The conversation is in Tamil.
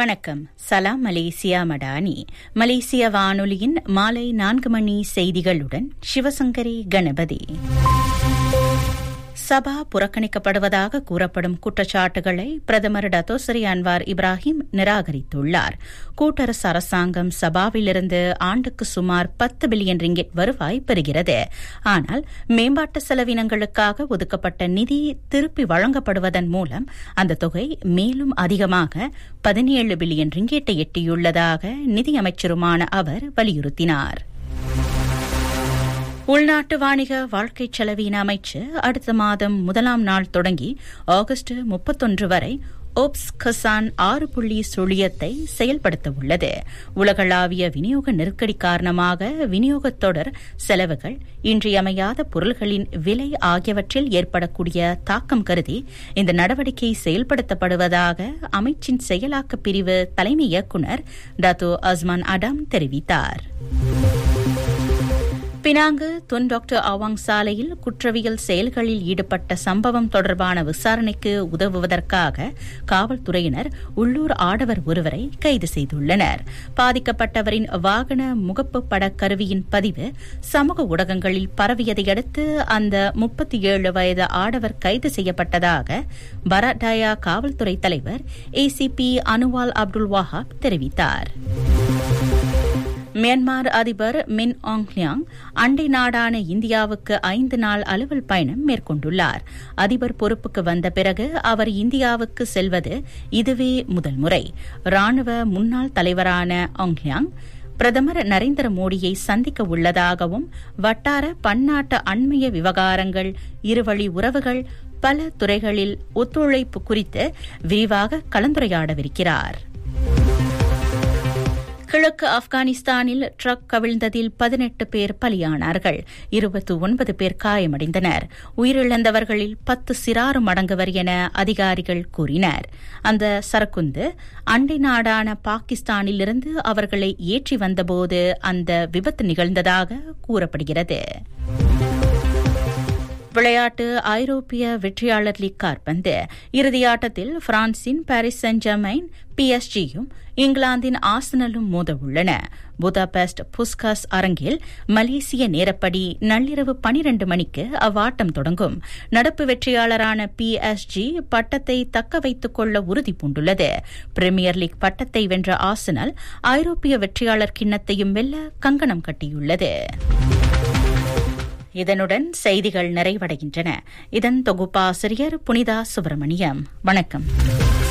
வணக்கம் சலாம் மலேசியா மடானி மலேசிய வானொலியின் மாலை நான்கு மணி செய்திகளுடன் சிவசங்கரி கணபதி சபா புறக்கணிக்கப்படுவதாக கூறப்படும் குற்றச்சாட்டுகளை பிரதமர் டத்தோசரி அன்வார் இப்ராஹிம் நிராகரித்துள்ளார் கூட்டரசு அரசாங்கம் சபாவிலிருந்து ஆண்டுக்கு சுமார் பத்து பில்லியன் ரிங்கெட் வருவாய் பெறுகிறது ஆனால் மேம்பாட்டு செலவினங்களுக்காக ஒதுக்கப்பட்ட நிதி திருப்பி வழங்கப்படுவதன் மூலம் அந்த தொகை மேலும் அதிகமாக பதினேழு பில்லியன் ரிங்கெட்டை எட்டியுள்ளதாக நிதியமைச்சருமான அவர் வலியுறுத்தினார் உள்நாட்டு வாணிக வாழ்க்கை செலவின அமைச்சு அடுத்த மாதம் முதலாம் நாள் தொடங்கி ஆகஸ்ட் முப்பத்தொன்று வரை ஓப்ஸ் கசான் ஆறு புள்ளி சுழியத்தை செயல்படுத்த உள்ளது உலகளாவிய விநியோக நெருக்கடி காரணமாக விநியோகத் தொடர் செலவுகள் இன்றியமையாத பொருள்களின் விலை ஆகியவற்றில் ஏற்படக்கூடிய தாக்கம் கருதி இந்த நடவடிக்கை செயல்படுத்தப்படுவதாக அமைச்சின் செயலாக்க பிரிவு தலைமை இயக்குநர் டாத்தோ அஸ்மான் அடாம் தெரிவித்தார் பினாங்கு துன் டாக்டர் அவாங் சாலையில் குற்றவியல் செயல்களில் ஈடுபட்ட சம்பவம் தொடர்பான விசாரணைக்கு உதவுவதற்காக காவல்துறையினர் உள்ளூர் ஆடவர் ஒருவரை கைது செய்துள்ளனர் பாதிக்கப்பட்டவரின் வாகன முகப்பு பட கருவியின் பதிவு சமூக ஊடகங்களில் பரவியதையடுத்து அந்த முப்பத்தி ஏழு வயது ஆடவர் கைது செய்யப்பட்டதாக பரடாயா காவல்துறை தலைவர் ஏசிபி அனுவால் அப்துல் வாஹாப் தெரிவித்தார் மியான்மர் அதிபர் மின் ஆங்லியாங் அண்டை நாடான இந்தியாவுக்கு ஐந்து நாள் அலுவல் பயணம் மேற்கொண்டுள்ளார் அதிபர் பொறுப்புக்கு வந்த பிறகு அவர் இந்தியாவுக்கு செல்வது இதுவே முதல் முறை ராணுவ முன்னாள் தலைவரான ஆங்லியாங் பிரதமர் நரேந்திர மோடியை சந்திக்க உள்ளதாகவும் வட்டார பன்னாட்டு அண்மைய விவகாரங்கள் இருவழி உறவுகள் பல துறைகளில் ஒத்துழைப்பு குறித்து விரிவாக கலந்துரையாடவிருக்கிறார் கிழக்கு ஆப்கானிஸ்தானில் ட்ரக் கவிழ்ந்ததில் பதினெட்டு பேர் பலியானார்கள் இருபத்தி ஒன்பது பேர் காயமடைந்தனர் உயிரிழந்தவர்களில் பத்து சிறாரும் அடங்குவர் என அதிகாரிகள் கூறினர் அந்த சரக்குந்து அண்டை நாடான பாகிஸ்தானிலிருந்து அவர்களை ஏற்றி வந்தபோது அந்த விபத்து நிகழ்ந்ததாக கூறப்படுகிறது விளையாட்டு ஐரோப்பிய வெற்றியாளர் லீக் கார்பந்து இறுதியாட்டத்தில் பிரான்சின் பாரிஸ் சென்ட் ஜெர்மைன் பிஎஸ்ஜியும் இங்கிலாந்தின் ஆசனலும் மோத உள்ளன புதாபெஸ்ட் புஸ்காஸ் அரங்கில் மலேசிய நேரப்படி நள்ளிரவு பனிரண்டு மணிக்கு அவ்வாட்டம் தொடங்கும் நடப்பு வெற்றியாளரான பிஎஸ்ஜி பட்டத்தை தக்க வைத்துக் கொள்ள உறுதி பூண்டுள்ளது பிரீமியர் லீக் பட்டத்தை வென்ற ஆசனல் ஐரோப்பிய வெற்றியாளர் கிண்ணத்தையும் வெல்ல கங்கணம் கட்டியுள்ளது இதனுடன் செய்திகள் நிறைவடைகின்றன இதன் தொகுப்பாசிரியர் புனிதா சுப்பிரமணியம் வணக்கம்